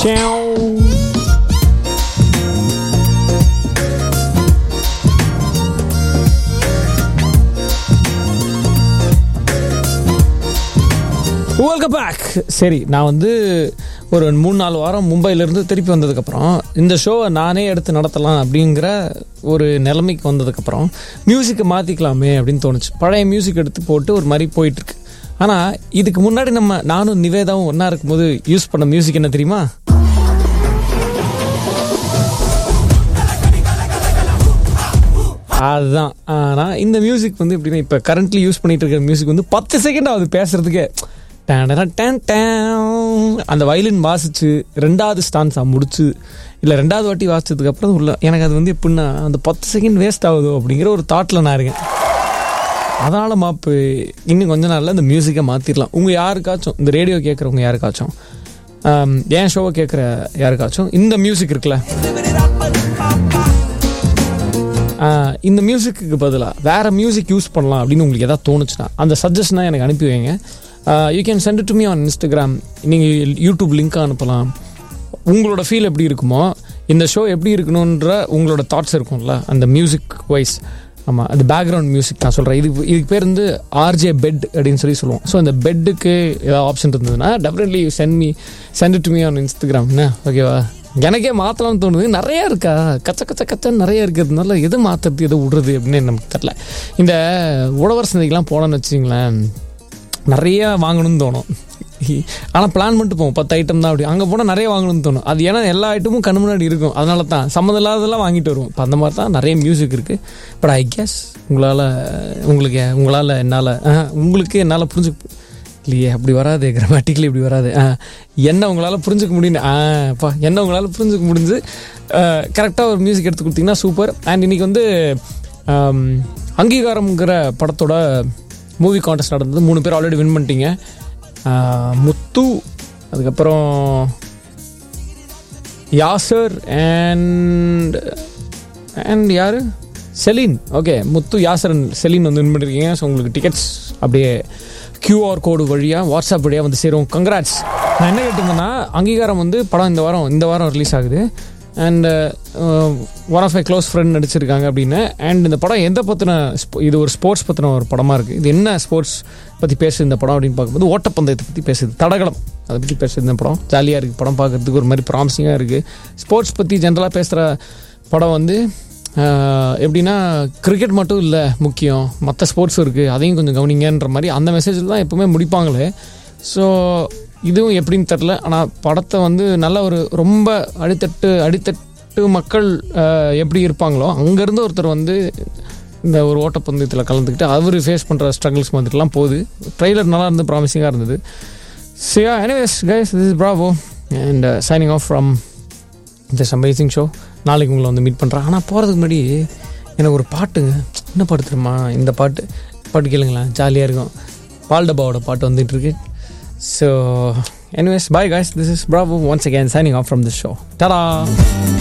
Ciao. Welcome back சரி நான் வந்து ஒரு மூணு நாலு வாரம் மும்பையிலேருந்து திருப்பி வந்ததுக்கப்புறம் இந்த ஷோவை நானே எடுத்து நடத்தலாம் அப்படிங்கிற ஒரு நிலைமைக்கு வந்ததுக்கப்புறம் மியூசிக்கை மாற்றிக்கலாமே அப்படின்னு தோணுச்சு பழைய மியூசிக் எடுத்து போட்டு ஒரு மாதிரி போயிட்டுருக்கு ஆனால் இதுக்கு முன்னாடி நம்ம நானும் நிவேதாவும் ஒன்றா இருக்கும்போது யூஸ் பண்ண மியூசிக் என்ன தெரியுமா அதுதான் ஆனால் இந்த மியூசிக் வந்து எப்படின்னா இப்போ கரண்ட்லி யூஸ் பண்ணிட்டு இருக்கிற மியூசிக் வந்து பத்து செகண்ட் ஆகுது பேசுறதுக்கே டேன் டேன் டேன் அந்த வயலின் வாசிச்சு ரெண்டாவது ஸ்டான்ஸாக முடிச்சு இல்லை ரெண்டாவது வாட்டி வாசிச்சதுக்கு அப்புறம் உள்ள எனக்கு அது வந்து எப்படின்னா அந்த பத்து செகண்ட் வேஸ்ட் ஆகுதோ அப்படிங்கிற ஒரு தாட்டில் நான் இருக்கேன் அதனால் மாப்பு இன்னும் கொஞ்ச நாளில் இந்த மியூசிக்கை மாற்றிடலாம் உங்கள் யாருக்காச்சும் இந்த ரேடியோ கேட்குறவங்க யாருக்காச்சும் ஆம், என் ஷோவை கேட்குற யாருக்காச்சும் இந்த மியூசிக் இருக்குல்ல ஆஹ் இந்த மியூசிக்கு பதிலாக வேறு மியூசிக் யூஸ் பண்ணலாம் அப்படின்னு உங்களுக்கு எதாவது தோணுச்சுன்னா அந்த சஜஷனாக எனக்கு அனுப்பி வைங்க you can send to me on Instagram நீங்கள் யூடியூப் லிங்க் அனுப்பலாம் உங்களோட ஃபீல் எப்படி இருக்குமோ இந்த ஷோ எப்படி இருக்கணுன்ற உங்களோட தாட்ஸ் இருக்கும்ல அந்த மியூசிக் வைஸ் ஆமாம் அது பேக்ரவுண்ட் மியூசிக் நான் சொல்கிறேன் இது இதுக்கு பேர் வந்து ஆர்ஜே பெட் அப்படின்னு சொல்லி சொல்லுவோம் ஸோ இந்த பெட்டுக்கு ஏதாவது ஆப்ஷன் இருந்ததுன்னா definitely send me send to me on Instagram என்ன ஓகேவா எனக்கே மாற்றலாம்னு தோணுது நிறைய இருக்கா கச்ச கச்ச கச்சன்னு நிறைய இருக்கிறதுனால எது மாற்றுறது எது விடுறது அப்படின்னு நமக்கு தெரில இந்த உழவர் சந்தைக்கெலாம் போனோன்னு வச்சிங்களேன் நிறைய வாங்கணும்னு தோணும் ஆனால் பிளான் பண்ணிட்டு போவோம் பத்து ஐட்டம் தான் அப்படி அங்கே போனால் நிறைய வாங்கணும்னு தோணும் அது ஏன்னா எல்லா ஐட்டமும் கண்ணு முன்னாடி இருக்கும் அதனால தான் சம்மந்தம் இல்லாததெல்லாம் வாங்கிட்டு வருவோம் இப்போ அந்த மாதிரி தான் நிறைய மியூசிக் இருக்குது பட் ஐ கெஸ் உங்களால் உங்களுக்கு உங்களால் என்னால் உங்களுக்கு என்னால் புரிஞ்சுக்க இல்லையே அப்படி வராது கிராமட்டிக்கலி இப்படி வராது ஆ, என்ன உங்களால் புரிஞ்சுக்க முடியும் ஆப்பா என்ன உங்களால் புரிஞ்சுக்க முடிஞ்சு கரெக்டாக ஒரு மியூசிக் எடுத்து கொடுத்தீங்கன்னா சூப்பர் அண்ட் இன்னைக்கு வந்து ஆம், அங்கீகாரம்ங்கிற படத்தோட மூவி கான்டெஸ்ட் நடந்தது மூணு பேர் ஆல்ரெடி வின் பண்ணிட்டீங்க ஆ, முத்து அதுக்கப்புறம் யாசர் அண்ட் அண்ட் யார் Celine okay Muthu Yasar and Celine வந்து வின் பண்ணிருக்கீங்க ஸோ உங்களுக்கு டிக்கெட்ஸ் அப்படியே கியூஆர் கோடு வழியாக வாட்ஸ்அப் வழியாக வந்து சேரும் கங்க்ராட்ஸ் நான் என்ன கேட்டிருந்தேன்னா அங்கீகாரம் வந்து படம் இந்த வாரம் இந்த வாரம் ரிலீஸ் ஆகுது and one of my close friend நடிச்சிருக்காங்க அப்படின்னு அண்ட் இந்த படம் எந்த பற்றின இது ஒரு ஸ்போர்ட்ஸ் பற்றின ஒரு படமாக இருக்குது இது என்ன ஸ்போர்ட்ஸ் பற்றி பேசுது இந்த படம் அப்படின்னு பார்க்கும்போது ஓட்டப்பந்தயத்தை பற்றி பேசுது தடகளம் அதை பற்றி பேசுது இந்த படம் ஜாலியாக இருக்குது படம் பார்க்குறதுக்கு ஒரு மாதிரி ப்ராமிசிங்காக இருக்குது ஸ்போர்ட்ஸ் பற்றி ஜென்ரலாக பேசுகிற படம் வந்து ஆஹ், எப்படின்னா கிரிக்கெட் மட்டும் இல்லை முக்கியம் மற்ற ஸ்போர்ட்ஸும் இருக்குது அதையும் கொஞ்சம் கவனிங்கன்ற மாதிரி அந்த மெசேஜில் தான் எப்பவுமே முடிப்பாங்களே ஸோ இதுவும் எப்படின்னு தெரில ஆனால் படத்தை வந்து நல்ல ஒரு ரொம்ப அடித்தட்டு அடித்தட்டு மக்கள் ஆஹ், எப்படி இருப்பாங்களோ அங்கேருந்து ஒருத்தர் வந்து இந்த ஒரு ஓட்டப்பந்தயத்தில் கலந்துக்கிட்டு அவர் ஃபேஸ் பண்ணுற ஸ்ட்ரகிள்ஸ் மாதிரிலாம் போகுது ட்ரெய்லர் நல்லா இருந்து ப்ராமிசிங்காக இருந்தது சியா anyways guys this is Bravo and signing off from this amazing show நாளைக்கு உங்களை வந்து மீட் பண்ணுறேன் ஆனால் போகிறதுக்கு முன்னாடி எனக்கு ஒரு பாட்டுங்க என்ன பாட்டு தெரியுமா இந்த பாட்டு பாட்டு கேளுங்களேன் ஜாலியாக இருக்கும் பால் டப்பாவோட பாட்டு வந்துட்டு இருக்கு so anyways bye guys this is Bravo once again signing off from this show டடா